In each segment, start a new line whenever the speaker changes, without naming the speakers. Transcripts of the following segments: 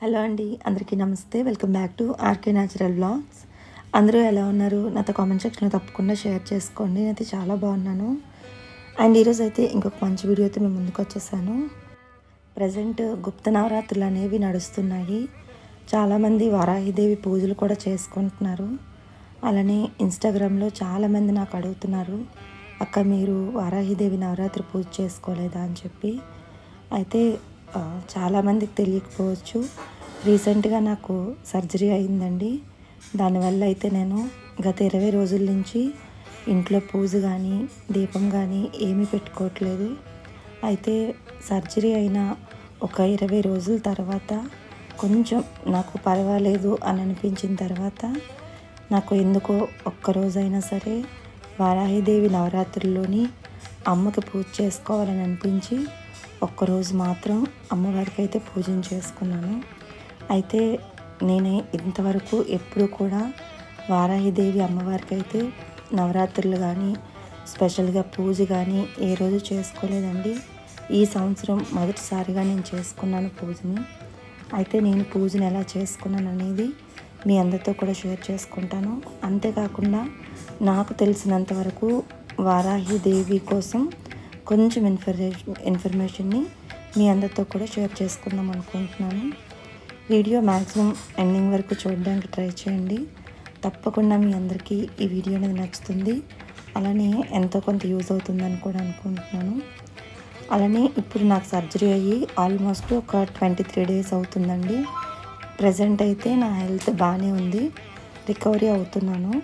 hello అండి అందరికీ నమస్తే welcome back to RK natural blogs అందరూ ఎలా ఉన్నారు నాతో కామెంట్ సెక్షన్లో తప్పకుండా షేర్ చేసుకోండి నేనైతే చాలా బాగున్నాను అండ్ ఈరోజు అయితే ఇంకొక మంచి వీడియో అయితే మేము ముందుకు వచ్చేసాను ప్రజెంట్ గుప్త నవరాత్రులు అనేవి నడుస్తున్నాయి చాలామంది వారాహిదేవి పూజలు కూడా చేసుకుంటున్నారు అలానే ఇన్స్టాగ్రామ్లో చాలామంది నాకు అడుగుతున్నారు అక్క మీరు వారాహిదేవి నవరాత్రి పూజ చేసుకోలేదా అని చెప్పి అయితే ఆ, చాలామందికి తెలియకపోవచ్చు రీసెంట్గా నాకు సర్జరీ అయిందండి దానివల్ల అయితే నేను గత ఇరవై రోజుల నుంచి ఇంట్లో పూజ కానీ దీపం కానీ ఏమీ పెట్టుకోవట్లేదు అయితే సర్జరీ అయిన ఒక ఇరవై రోజుల తర్వాత కొంచెం నాకు పర్వాలేదు అని అనిపించిన తర్వాత నాకు ఎందుకో ఒక్కరోజైనా సరే వారాహిదేవి నవరాత్రుల్లోని అమ్మకి పూజ చేసుకోవాలని అనిపించి ఒక్కరోజు మాత్రం అమ్మవారికి అయితే పూజన చేసుకున్నాను అయితే నేనే ఇంతవరకు ఎప్పుడు కూడా వారాహిదేవి అమ్మవారికి అయితే నవరాత్రులు కానీ స్పెషల్గా పూజ కానీ ఏ రోజు చేసుకోలేదండి ఈ సంవత్సరం మొదటిసారిగా నేను చేసుకున్నాను పూజని అయితే నేను పూజను ఎలా చేసుకున్నాను అనేది మీ అందరితో కూడా షేర్ చేసుకుంటాను అంతేకాకుండా నాకు తెలిసినంత వరకు వారాహి దేవి కోసం కొంచెం ఇన్ఫర్మేషన్ ఇన్ఫర్మేషన్ని మీ అందరితో కూడా షేర్ చేసుకుందాం అనుకుంటున్నాను వీడియో మ్యాక్సిమం ఎండింగ్ వరకు చూడడానికి ట్రై చేయండి తప్పకుండా మీ అందరికీ ఈ వీడియో అనేది నచ్చుతుంది అలానే ఎంతో కొంత యూజ్ అవుతుందని కూడా అనుకుంటున్నాను అలానే ఇప్పుడు నాకు సర్జరీ అయ్యి ఆల్మోస్ట్ ఒక ట్వంటీ త్రీ డేస్ అవుతుందండి ప్రజెంట్ అయితే నా హెల్త్ బాగానే ఉంది రికవరీ అవుతున్నాను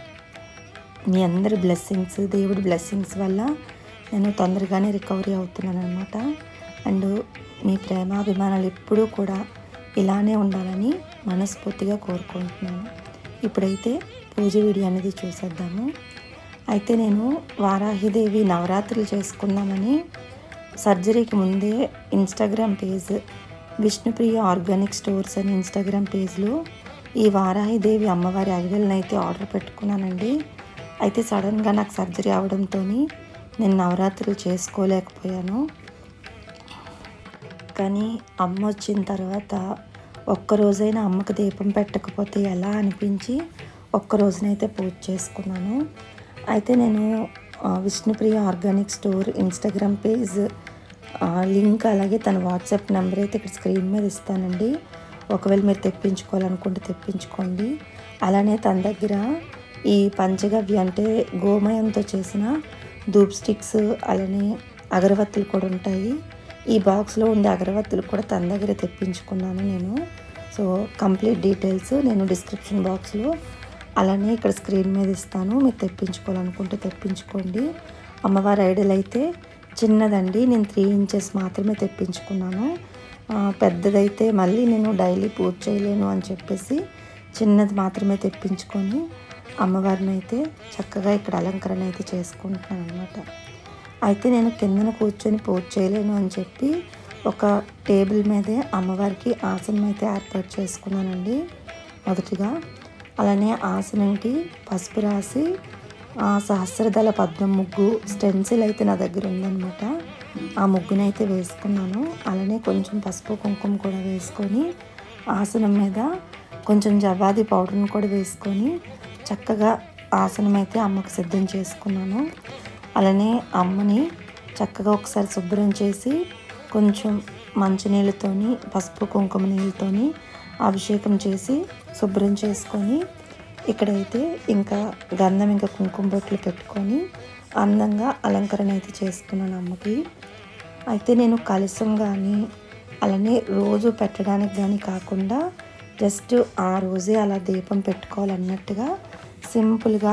మీ అందరి బ్లెస్సింగ్స్ దేవుడి బ్లెస్సింగ్స్ వల్ల నేను తొందరగానే రికవరీ అవుతున్నాను అనమాట అండ్ మీ ప్రేమాభిమానాలు ఎప్పుడూ కూడా ఇలానే ఉండాలని మనస్ఫూర్తిగా కోరుకుంటున్నాను ఇప్పుడైతే పూజ వీడియో అనేది చూసేద్దాము అయితే నేను వారాహిదేవి నవరాత్రులు చేసుకుందామని సర్జరీకి ముందే Instagram page Vishnupriya organic stores అని ఇన్స్టాగ్రామ్ పేజ్లో ఈ వారాహిదేవి అమ్మవారి ఐడల్ని అయితే ఆర్డర్ పెట్టుకున్నానండి అయితే సడన్గా నాకు సర్జరీ అవడంతో నేను నవరాత్రులు చేసుకోలేకపోయాను కానీ అమ్మ వచ్చిన తర్వాత ఒక్కరోజైనా అమ్మకు దీపం పెట్టకపోతే ఎలా అనిపించి ఒక్కరోజునైతే పూజ చేసుకున్నాను అయితే నేను ఆ, Vishnupriya organic store Instagram page ఆ, లింక్ అలాగే తన వాట్సాప్ నెంబర్ అయితే ఇక్కడ స్క్రీన్ మీద ఇస్తానండి ఒకవేళ మీరు తెప్పించుకోవాలనుకుంటే తెప్పించుకోండి అలానే తన దగ్గర ఈ పంచగవ్య అంటే గోమయంతో చేసిన ధూప్ స్టిక్స్ అలానే అగరవత్తులు కూడా ఉంటాయి ఈ బాక్స్లో ఉండే అగరవత్తులు కూడా తన దగ్గర తెప్పించుకున్నాను నేను సో కంప్లీట్ డీటెయిల్స్ నేను డిస్క్రిప్షన్ బాక్స్లో అలానే ఇక్కడ స్క్రీన్ మీద ఇస్తాను మీరు తెప్పించుకోవాలనుకుంటే తెప్పించుకోండి అమ్మవారి ఐడల్ అయితే చిన్నదండి నేను త్రీ ఇంచెస్ మాత్రమే తెప్పించుకున్నాను ఆ, పెద్దదైతే మళ్ళీ నేను డైలీ పూజ చేయలేను అని చెప్పేసి చిన్నది మాత్రమే తెప్పించుకొని అమ్మవారిని అయితే చక్కగా ఇక్కడ అలంకరణ అయితే చేసుకుంటున్నాను అనమాట అయితే నేను కిందన కూర్చొని పూజ చేయలేను అని చెప్పి ఒక టేబుల్ మీదే అమ్మవారికి ఆసనం అయితే ఏర్పాటు చేసుకున్నానండి మొదటిగా అలానే ఆసనంకి పసుపు రాసి ఆ సహస్రదళ పద్మం ముగ్గు స్టెన్సిల్ అయితే నా దగ్గర ఉందన్నమాట ఆ ముగ్గునైతే వేసుకున్నాను అలానే కొంచెం పసుపు కుంకుమ కూడా వేసుకొని ఆసనం మీద కొంచెం జవాది పౌడర్ని కూడా వేసుకొని చక్కగా ఆసనం అయితే అమ్మకు సిద్ధం చేసుకున్నాను అలానే అమ్మని చక్కగా ఒకసారి శుభ్రం చేసి కొంచెం మంచినీళ్ళతోని పసుపు కుంకుమ నీళ్ళతోని అభిషేకం చేసి శుభ్రం చేసుకొని ఇక్కడైతే ఇంకా గంధం ఇంకా కుంకుమ బొట్లు పెట్టుకొని అందంగా అలంకరణ అయితే చేసుకున్నాను అమ్మకి అయితే నేను కలసం కానీ అలానే రోజు పెట్టడానికి కానీ కాకుండా జస్ట్ ఆ రోజే అలా దీపం పెట్టుకోవాలన్నట్టుగా సింపుల్గా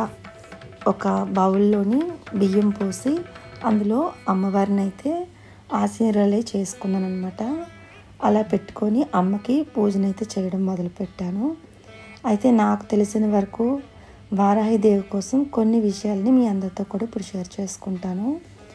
ఒక బౌల్లోని బియ్యం పోసి అందులో అమ్మవారిని అయితే ఆశీర్వాలే చేసుకున్నాను అనమాట అలా పెట్టుకొని అమ్మకి పూజనైతే చేయడం మొదలుపెట్టాను అయితే నాకు తెలిసిన వరకు వారాహిదేవి కోసం కొన్ని విషయాల్ని మీ అందరితో కూడా ఇప్పుడు షేర్ చేసుకుంటాను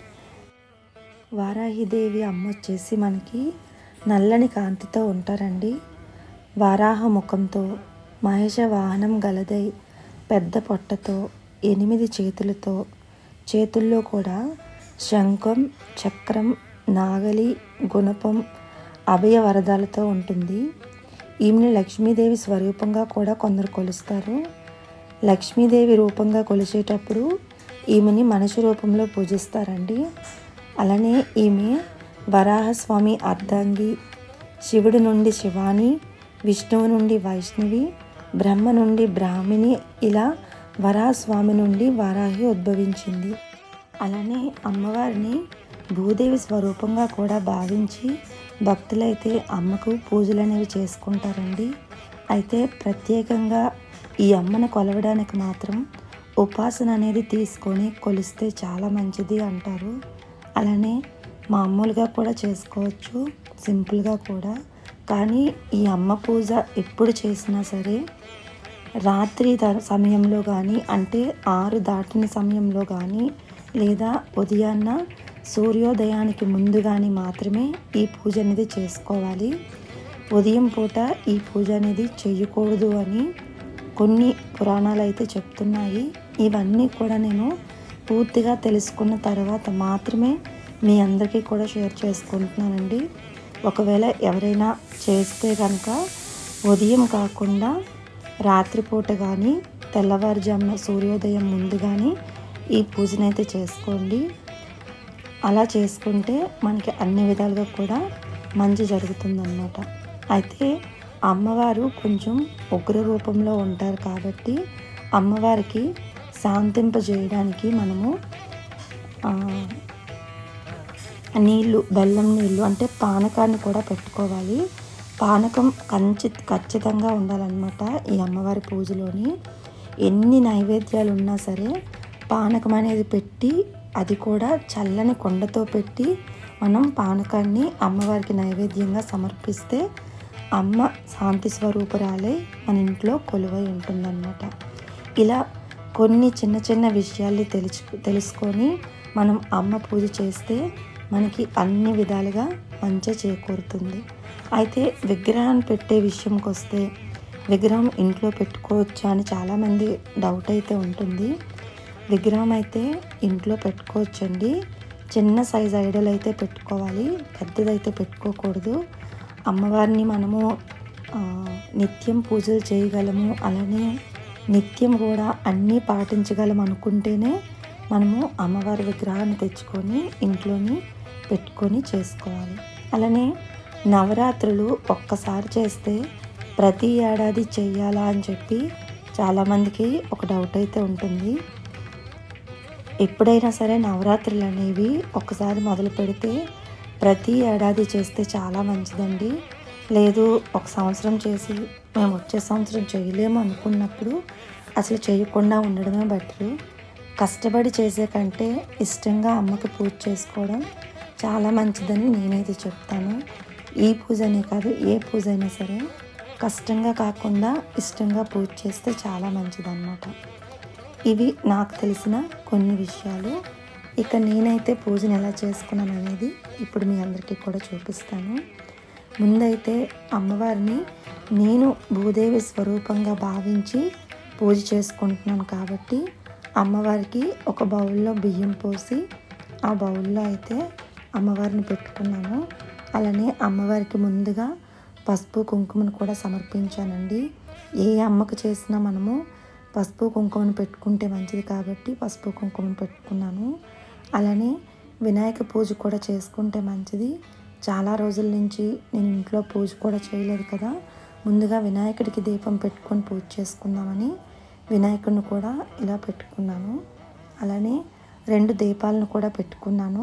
వారాహిదేవి అమ్మ వచ్చేసి మనకి నల్లని కాంతితో ఉంటారండి వారాహ ముఖంతో మహేష వాహనం గలదై పెద్ద పొట్టతో ఎనిమిది చేతులతో చేతుల్లో కూడా శంఖం చక్రం నాగలి గుణపం అభయ వరదాలతో ఉంటుంది ఈమెని లక్ష్మీదేవి స్వరూపంగా కూడా కొందరు కొలుస్తారు లక్ష్మీదేవి రూపంగా కొలిచేటప్పుడు ఈమెని మనిషి రూపంలో పూజిస్తారండి అలానే ఈమె వరాహస్వామి అర్ధాంగి శివుడి నుండి శివాని విష్ణువు నుండి వైష్ణవి బ్రహ్మ నుండి బ్రాహ్మిణి ఇలా వరాహస్వామి నుండి వారాహి ఉద్భవించింది అలానే అమ్మవారిని భూదేవి స్వరూపంగా కూడా భావించి భక్తులైతే అమ్మకు పూజలు అనేవి చేసుకుంటారండి అయితే ప్రత్యేకంగా ఈ అమ్మను కొలవడానికి మాత్రం ఉపాసన అనేది తీసుకొని కొలిస్తే చాలా మంచిది అంటారు అలానే మామూలుగా కూడా చేసుకోవచ్చు సింపుల్గా కూడా కానీ ఈ అమ్మ పూజ ఎప్పుడు చేసినా సరే రాత్రి ద- సమయంలో కానీ అంటే ఆరు దాటిన సమయంలో కానీ లేదా ఉదయాన్న సూర్యోదయానికి ముందు కానీ మాత్రమే ఈ పూజ అనేది చేసుకోవాలి ఉదయం పూట ఈ పూజ అనేది చేయకూడదు అని కొన్ని పురాణాలు అయితే చెప్తున్నాయి ఇవన్నీ కూడా నేను పూర్తిగా తెలుసుకున్న తర్వాత మాత్రమే మీ అందరికీ కూడా షేర్ చేసుకుంటున్నానండి ఒకవేళ ఎవరైనా చేస్తే కనుక ఉదయం కాకుండా రాత్రిపూట కానీ తెల్లవారుజామున సూర్యోదయం ముందు కానీ ఈ పూజనైతే చేసుకోండి అలా చేసుకుంటే మనకి అన్ని విధాలుగా కూడా మంచి జరుగుతుందన్నమాట అయితే అమ్మవారు కొంచెం ఉగ్ర రూపంలో ఉంటారు కాబట్టి అమ్మవారికి శాంతింపజేయడానికి మనము ఆ, నీళ్ళు బెల్లం నీళ్ళు అంటే పానకాన్ని కూడా పెట్టుకోవాలి పానకం కంచి ఖచ్చితంగా ఉండాలన్నమాట ఈ అమ్మవారి పూజలోని ఎన్ని నైవేద్యాలు ఉన్నా సరే పానకం అనేది పెట్టి అది కూడా చల్లని కొండతో పెట్టి మనం పానకాన్ని అమ్మవారికి నైవేద్యంగా సమర్పిస్తే అమ్మ శాంతి స్వరూపురాలై మన ఇంట్లో కొలువై ఉంటుందన్నమాట ఇలా కొన్ని చిన్న చిన్న విషయాల్ని తెలుసు తెలుసుకొని మనం అమ్మ పూజ చేస్తే మనకి అన్ని విధాలుగా మంచి చేకూరుతుంది అయితే విగ్రహాన్ని పెట్టే విషయంకి వస్తే విగ్రహం ఇంట్లో పెట్టుకోవచ్చా అని చాలామంది డౌట్ అయితే ఉంటుంది విగ్రహం అయితే ఇంట్లో పెట్టుకోవచ్చండి చిన్న సైజ్ ఐడల్ అయితే పెట్టుకోవాలి పెద్దదైతే పెట్టుకోకూడదు అమ్మవారిని మనము ఆ, నిత్యం పూజలు చేయగలము అలానే నిత్యం కూడా అన్నీ పాటించగలం అనుకుంటేనే మనము అమ్మవారి విగ్రహాన్ని తెచ్చుకొని ఇంట్లోని పెట్టుకొని చేసుకోవాలి అలానే నవరాత్రులు ఒక్కసారి చేస్తే ప్రతి ఏడాది చెయ్యాలా అని చెప్పి చాలామందికి ఒక డౌట్ అయితే ఉంటుంది ఎప్పుడైనా సరే నవరాత్రులు అనేవి ఒకసారి మొదలు పెడితే ప్రతి ఏడాది చేస్తే చాలా మంచిదండి లేదు ఒక సంవత్సరం చేసి మేము వచ్చే సంవత్సరం చేయలేము అనుకున్నప్పుడు అసలు చేయకుండా ఉండడమే బెటరు కష్టపడి చేసే కంటే ఇష్టంగా అమ్మకి పూజ చేసుకోవడం చాలా మంచిదని నేనైతే చెప్తాను ఈ పూజ అనే కాదు ఏ పూజ అయినా సరే కష్టంగా కాకుండా ఇష్టంగా పూజ చేస్తే చాలా మంచిదన్నమాట ఇవి నాకు తెలిసిన కొన్ని విషయాలు ఇక నేనైతే పూజను ఎలా చేసుకున్నాను అనేది ఇప్పుడు మీ అందరికీ కూడా చూపిస్తాను ముందైతే అమ్మవారిని నేను భూదేవి స్వరూపంగా భావించి పూజ చేసుకుంటున్నాను కాబట్టి అమ్మవారికి ఒక బౌల్లో బియ్యం పోసి ఆ బౌల్లో అయితే అమ్మవారిని పెట్టుకున్నాను అలానే అమ్మవారికి ముందుగా పసుపు కుంకుమను కూడా సమర్పించానండి ఏ అమ్మకు చేసినా మనము పసుపు కుంకుమను పెట్టుకుంటే మంచిది కాబట్టి పసుపు కుంకుమను పెట్టుకున్నాను అలానే వినాయక పూజ కూడా చేసుకుంటే మంచిది చాలా రోజుల నుంచి నేను ఇంట్లో పూజ కూడా చేయలేదు కదా ముందుగా వినాయకుడికి దీపం పెట్టుకొని పూజ చేసుకుందామని వినాయకుడిని కూడా ఇలా పెట్టుకున్నాను అలానే రెండు దీపాలను కూడా పెట్టుకున్నాను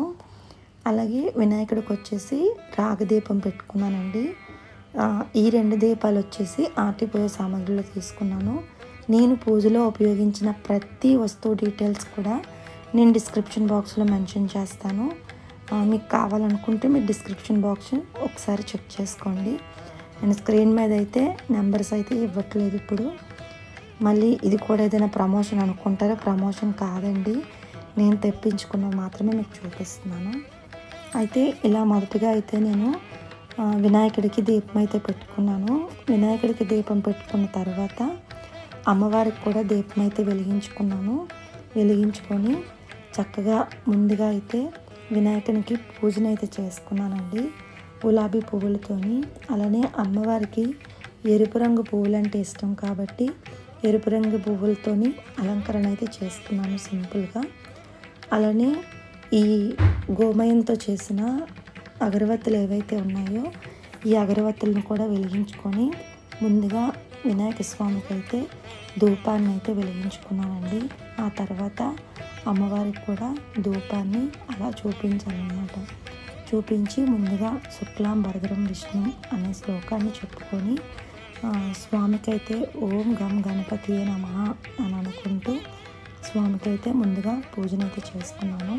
అలాగే వినాయకుడికి వచ్చేసి రాగదీపం పెట్టుకున్నానండి ఆ, ఈ రెండు దీపాలు వచ్చేసి ఆర్టిపోయే సామాగ్రిలో తీసుకున్నాను నేను పూజలో ఉపయోగించిన ప్రతి వస్తువు డీటెయిల్స్ కూడా నేను డిస్క్రిప్షన్ బాక్స్లో మెన్షన్ చేస్తాను ఆ, మీకు కావాలనుకుంటే మీరు డిస్క్రిప్షన్ బాక్స్ ఒకసారి చెక్ చేసుకోండి నేను స్క్రీన్ మీద అయితే నెంబర్స్ అయితే ఇవ్వట్లేదు ఇప్పుడు మళ్ళీ ఇది కూడా ఏదైనా ప్రమోషన్ అనుకుంటారో ప్రమోషన్ కాదండి నేను తెప్పించుకున్న మాత్రమే మీకు చూపిస్తున్నాను అయితే ఇలా మొదటిగా అయితే నేను ఆ, వినాయకుడికి దీపం అయితే పెట్టుకున్నాను వినాయకుడికి దీపం పెట్టుకున్న తర్వాత అమ్మవారికి కూడా దీపం అయితే వెలిగించుకున్నాను వెలిగించుకొని చక్కగా ముందుగా అయితే వినాయకునికి పూజనైతే చేసుకున్నానండి గులాబీ పువ్వులతోని అలానే అమ్మవారికి ఎరుపు రంగు పువ్వులు అంటే ఇష్టం కాబట్టి ఎరుపు రంగు పువ్వులతోని అలంకరణ అయితే చేస్తున్నాను సింపుల్గా అలానే ఈ గోమయంతో చేసిన అగరవత్తులు ఏవైతే ఉన్నాయో ఈ అగరవత్తులను కూడా వెలిగించుకొని ముందుగా వినాయక స్వామికి అయితే ధూపాన్ని అయితే వెలిగించుకున్నానండి ఆ తర్వాత అమ్మవారికి కూడా ధూపాన్ని అలా చూపించాలన్నమాట చూపించి ముందుగా శుక్లాం భరదరం విష్ణు అనే శ్లోకాన్ని చెప్పుకొని ఆ, స్వామికి అయితే ఓం గం గణపతి నమ అని అనుకుంటూ స్వామికి అయితే ముందుగా పూజనైతే చేసుకున్నాను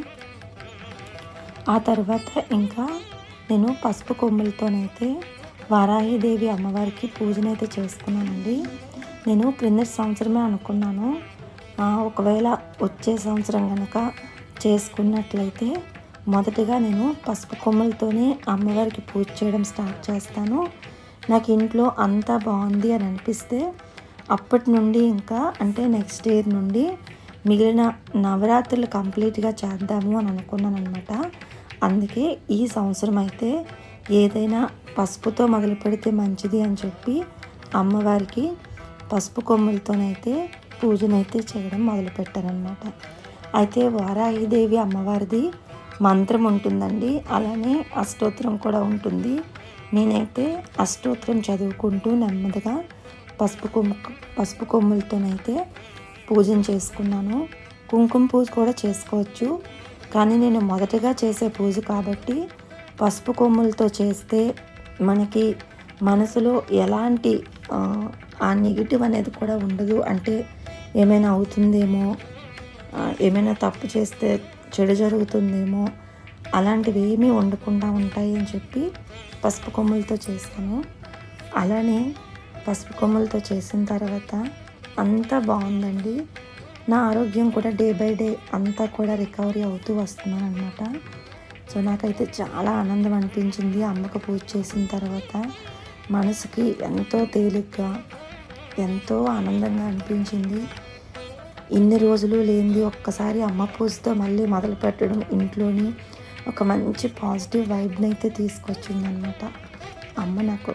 ఆ తర్వాత ఇంకా నేను పసుపు కొమ్ములతోనైతే వారాహిదేవి అమ్మవారికి పూజనైతే చేసుకున్నానండి నేను క్రింద సంవత్సరమే అనుకున్నాను ఆ, ఒకవేళ వచ్చే సంవత్సరం కనుక చేసుకున్నట్లయితే మొదటిగా నేను పసుపు కొమ్ములతోనే అమ్మవారికి పూజ చేయడం స్టార్ట్ చేస్తాను నాకు ఇంట్లో అంతా బాగుంది అని అనిపిస్తే అప్పటి నుండి ఇంకా అంటే నెక్స్ట్ ఇయర్ నుండి మిగిలిన నవరాత్రులు కంప్లీట్గా చేద్దాము అని అనుకున్నాను అనమాట అందుకే ఈ సంవత్సరం అయితే ఏదైనా పసుపుతో మొదలు పెడితే మంచిది అని చెప్పి అమ్మవారికి పసుపు కొమ్ములతోనైతే పూజనైతే చేయడం మొదలుపెట్టారనమాట అయితే వారాహిదేవి అమ్మవారిది మంత్రం ఉంటుందండి అలానే అష్టోత్తరం కూడా ఉంటుంది నేనైతే అష్టోత్తరం చదువుకుంటూ నెమ్మదిగా పసుపు కొమ్ము పసుపు కొమ్ములతోనైతే పూజను చేసుకున్నాను కుంకుమ పూజ కూడా చేసుకోవచ్చు కానీ నేను మొదటగా చేసే పూజ కాబట్టి పసుపు కొమ్ములతో చేస్తే మనకి మనసులో ఎలాంటి ఆ, ఆ నెగిటివ్ అనేది కూడా ఉండదు అంటే ఏమైనా అవుతుందేమో ఆ, ఏమైనా తప్పు చేస్తే చెడు జరుగుతుందేమో అలాంటివి ఏమీ ఉండకుండా ఉంటాయి అని చెప్పి పసుపు కొమ్ములతో చేశాను అలానే పసుపు కొమ్ములతో చేసిన తర్వాత అంతా బాగుందండి నా ఆరోగ్యం కూడా డే బై డే అంతా కూడా రికవరీ అవుతూ వస్తున్నాను అనమాట సో నాకైతే చాలా ఆనందం అనిపించింది అమ్మకు పూజ చేసిన తర్వాత మనసుకి ఎంతో తేలిగ్గా ఎంతో ఆనందంగా అనిపించింది ఇన్ని రోజులు లేనిది ఒక్కసారి అమ్మ పూజతో మళ్ళీ మొదలు పెట్టడం ఇంట్లోని ఒక మంచి పాజిటివ్ వైబ్ని అయితే తీసుకొచ్చిందనమాట అమ్మ నాకు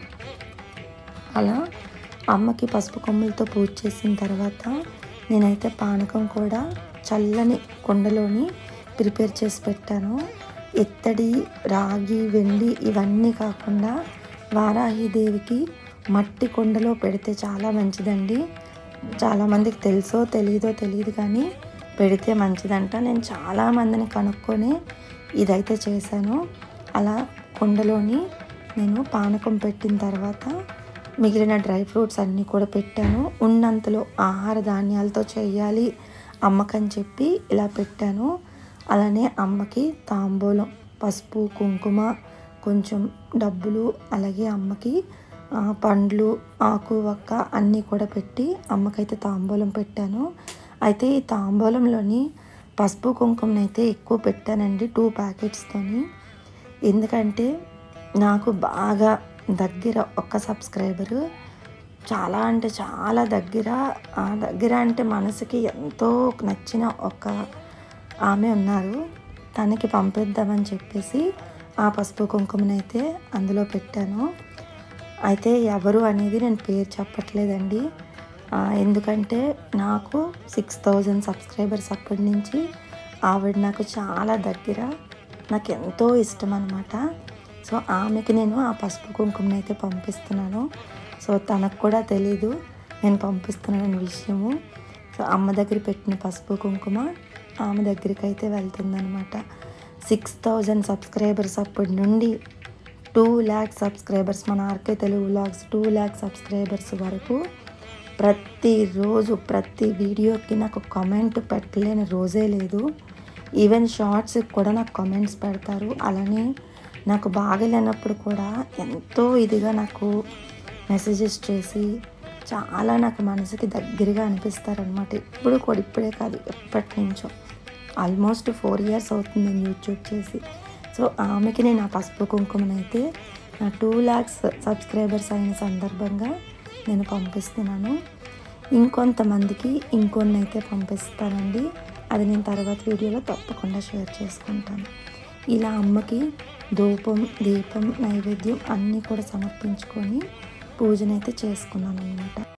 అలా అమ్మకి పసుపు కొమ్ములతో పూజ చేసిన తర్వాత నేనైతే పానకం కూడా చల్లని కుండలోని ప్రిపేర్ చేసి పెట్టాను ఎత్తడి రాగి వెండి ఇవన్నీ కాకుండా వారాహిదేవికి మట్టి కుండలో పెడితే చాలా మంచిదండి చాలామందికి తెలుసో తెలియదో తెలియదు కానీ పెడితే మంచిదంట నేను చాలామందిని కనుక్కొని ఇదైతే చేశాను అలా కుండలోని నేను పానకం పెట్టిన తర్వాత మిగిలిన డ్రై ఫ్రూట్స్ అన్నీ కూడా పెట్టాను ఉన్నంతలో ఆహార ధాన్యాలతో చేయాలి అమ్మకని చెప్పి ఇలా పెట్టాను అలానే అమ్మకి తాంబూలం పసుపు కుంకుమ కొంచెం డబ్బులు అలాగే అమ్మకి ఆ, పండ్లు ఆకు వక్క అన్నీ కూడా పెట్టి అమ్మకైతే తాంబూలం పెట్టాను అయితే ఈ తాంబూలంలోని పసుపు కుంకుమనైతే ఎక్కువ పెట్టానండి టూ ప్యాకెట్స్తోని ఎందుకంటే నాకు బాగా దగ్గర ఒక్క సబ్స్క్రైబరు చాలా అంటే చాలా దగ్గర ఆ దగ్గర అంటే మనసుకి ఎంతో నచ్చిన ఒక ఆమె ఉన్నారు తనకి పంపిద్దామని చెప్పేసి ఆ పసుపు కుంకుమనైతే అందులో పెట్టాను అయితే ఎవరు అనేది నేను పేరు చెప్పట్లేదండి ఆ, ఎందుకంటే నాకు సిక్స్ థౌజండ్ సబ్స్క్రైబర్స్ అప్పటి నుంచి ఆవిడ నాకు చాలా దగ్గర నాకు ఎంతో ఇష్టం అనమాట సో ఆమెకి నేను ఆ పసుపు కుంకుమని అయితే పంపిస్తున్నాను సో తనకు కూడా తెలీదు నేను పంపిస్తున్నానన్న విషయము సో అమ్మ దగ్గర పెట్టిన పసుపు కుంకుమ ఆమె దగ్గరికి అయితే వెళ్తుందనమాట సిక్స్ థౌజండ్ సబ్స్క్రైబర్స్ అప్పటి నుండి టూ ల్యాక్ సబ్స్క్రైబర్స్ మన RK Telugu vlogs two lakh subscribers వరకు ప్రతిరోజు ప్రతి వీడియోకి నాకు కామెంట్ పెట్టలేని రోజే లేదు ఈవెన్ షార్ట్స్కి కూడా నాకు కామెంట్స్ పెడతారు అలానే నాకు బాగలేనప్పుడు కూడా ఎంతో ఇదిగా నాకు మెసేజెస్ చేసి చాలా నాకు మనసుకి దగ్గరగా అనిపిస్తారనమాట ఇప్పుడు కూడా ఇప్పుడే కాదు ఎప్పటి నుంచో ఆల్మోస్ట్ ఫోర్ ఇయర్స్ అవుతుంది నేను యూట్యూబ్ చేసి సో ఆమెకి నేను ఆ పసుపు కుంకుమనైతే నా టూ ల్యాక్స్ సబ్స్క్రైబర్స్ అయిన సందర్భంగా నేను పంపిస్తున్నాను ఇంకొంతమందికి ఇంకొన్ని అయితే పంపిస్తానండి అది నేను తర్వాత వీడియోలో తప్పకుండా షేర్ చేసుకుంటాను ఇలా అమ్మకి ధూపం దీపం నైవేద్యం అన్నీ కూడా సమర్పించుకొని పూజనైతే చేసుకున్నాను అనమాట